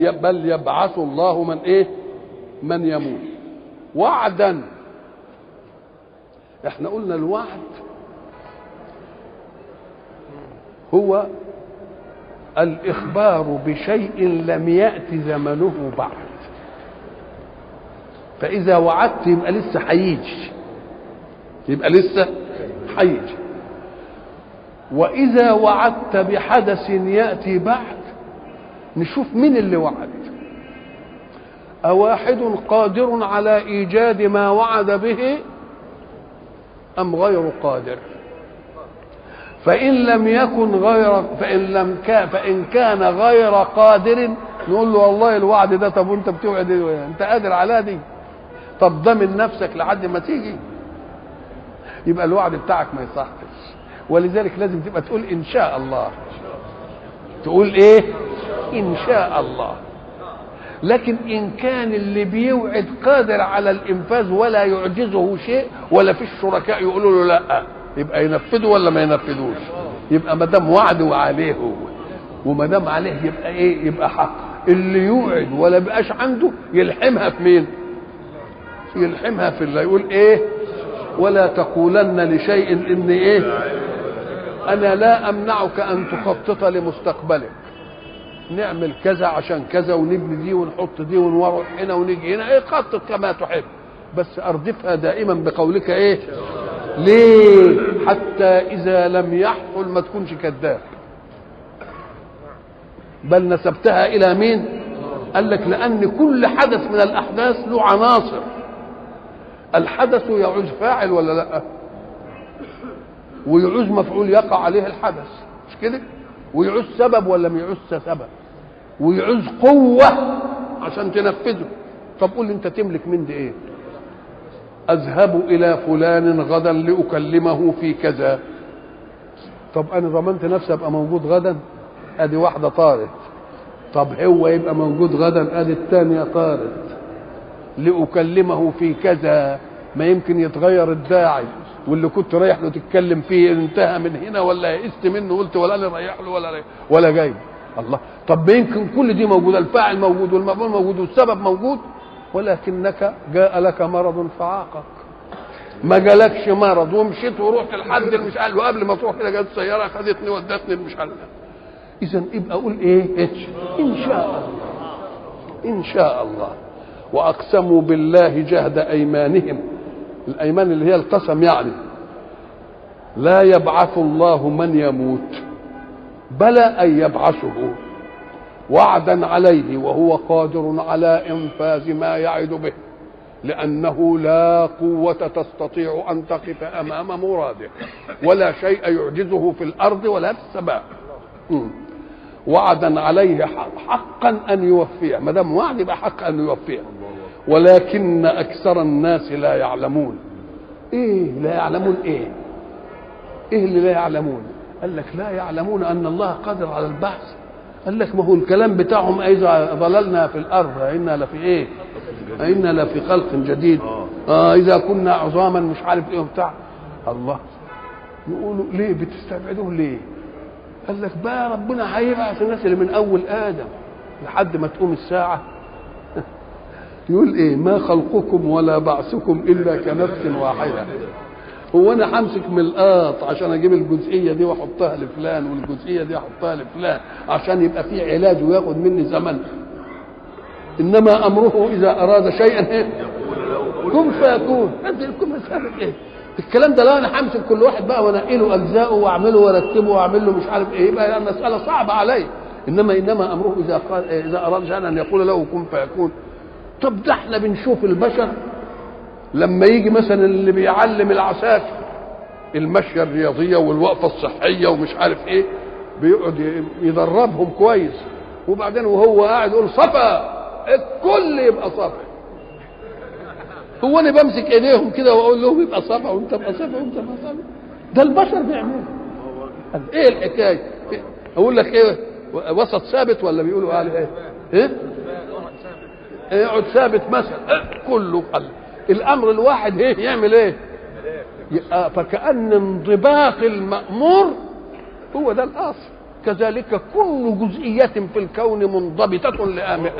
بل يبعث الله من ايه من يموت وعدا احنا قلنا الوعد هو الاخبار بشيء لم يات زمنه بعد فاذا وعدت يبقى لسه هيجي يبقى لسه هيجي واذا وعدت بحدث ياتي بعد نشوف مين اللي وعد أواحد قادر على إيجاد ما وعد به أم غير قادر فإن لم يكن غير فإن لم كان فإن كان غير قادر نقول له والله الوعد ده طب وأنت بتوعد إيه؟ أنت قادر على دي طب ضمن نفسك لحد ما تيجي يبقى الوعد بتاعك ما يصحش ولذلك لازم تبقى تقول إن شاء الله تقول إيه إن شاء الله لكن إن كان اللي بيوعد قادر على الإنفاذ ولا يعجزه شيء ولا في الشركاء يقولوا له لا يبقى ينفذه ولا ما ينفذوش يبقى ما دام وعد وعليه هو وما دام عليه يبقى ايه يبقى حق اللي يوعد ولا بقاش عنده يلحمها في مين يلحمها في الله يقول ايه ولا تقولن لشيء ان ايه انا لا امنعك ان تخطط لمستقبلك نعمل كذا عشان كذا ونبني دي ونحط دي ونروح هنا ونيجي هنا ايه خطط كما تحب بس اردفها دائما بقولك ايه ليه حتى اذا لم يحصل ما تكونش كذاب بل نسبتها الى مين قال لك لان كل حدث من الاحداث له عناصر الحدث يعوز فاعل ولا لا ويعوز مفعول يقع عليه الحدث مش كده ويعوز سبب ولا ما يعوز سبب ويعوز قوة عشان تنفذه طب قول لي انت تملك من دي ايه اذهب الى فلان غدا لاكلمه في كذا طب انا ضمنت نفسي ابقى موجود غدا ادي واحده طارت طب هو يبقى موجود غدا ادي الثانيه طارت لاكلمه في كذا ما يمكن يتغير الداعي واللي كنت رايح له تتكلم فيه انتهى من هنا ولا يئست منه قلت ولا انا رايح له ولا رايح ولا جاي الله طب يمكن كل دي موجوده الفاعل موجود والمفعول موجود والسبب موجود ولكنك جاء لك مرض فعاقك ما جالكش مرض ومشيت ورحت لحد مش قال له قبل ما تروح كده جت سياره خدتني ودتني مش عارف اذا يبقى اقول ايه ان شاء الله ان شاء الله واقسموا بالله جهد ايمانهم الايمان اللي هي القسم يعني لا يبعث الله من يموت بلى ان يبعثه وعدا عليه وهو قادر على انفاذ ما يعد به لانه لا قوه تستطيع ان تقف امام مراده ولا شيء يعجزه في الارض ولا في السماء وعدا عليه حقا ان يوفيه ما دام وعد يبقى حق ان يوفيه ولكن اكثر الناس لا يعلمون ايه لا يعلمون ايه ايه اللي لا يعلمون قال لك لا يعلمون ان الله قادر على البعث قال لك ما هو الكلام بتاعهم اذا ضللنا في الارض انا لفي ايه انا لفي خلق جديد اه اذا كنا عظاما مش عارف ايه وبتاع الله يقولوا ليه بتستبعدوه ليه قال لك بقى ربنا هيبعث الناس اللي من اول ادم لحد ما تقوم الساعه يقول ايه ما خلقكم ولا بعثكم الا كنفس واحده هو انا همسك من القاط عشان اجيب الجزئيه دي واحطها لفلان والجزئيه دي احطها لفلان عشان يبقى في علاج وياخد مني زمن انما امره اذا اراد شيئا ايه كن فيكون انت يكون مساله ايه الكلام ده لو انا همسك كل واحد بقى وانقي له اجزائه واعمله وارتبه واعمل له مش عارف ايه يبقى المساله صعبه علي انما انما امره اذا قال اذا اراد شيئا ان يقول له كن فيكون طب ده احنا بنشوف البشر لما يجي مثلا اللي بيعلم العساكر المشيه الرياضيه والوقفه الصحيه ومش عارف ايه بيقعد يدربهم كويس وبعدين وهو قاعد يقول صفا الكل يبقى صفا هو انا بمسك ايديهم كده واقول لهم يبقى صفا وانت تبقى صفا وانت تبقى صفا ده البشر بيعملوا ايه الحكايه اقول لك ايه وسط ثابت ولا بيقولوا عليه ايه ايه يقعد ثابت مثلا كله قل الامر الواحد ايه يعمل ايه فكأن انضباط المأمور هو ده الاصل كذلك كل جزئية في الكون منضبطة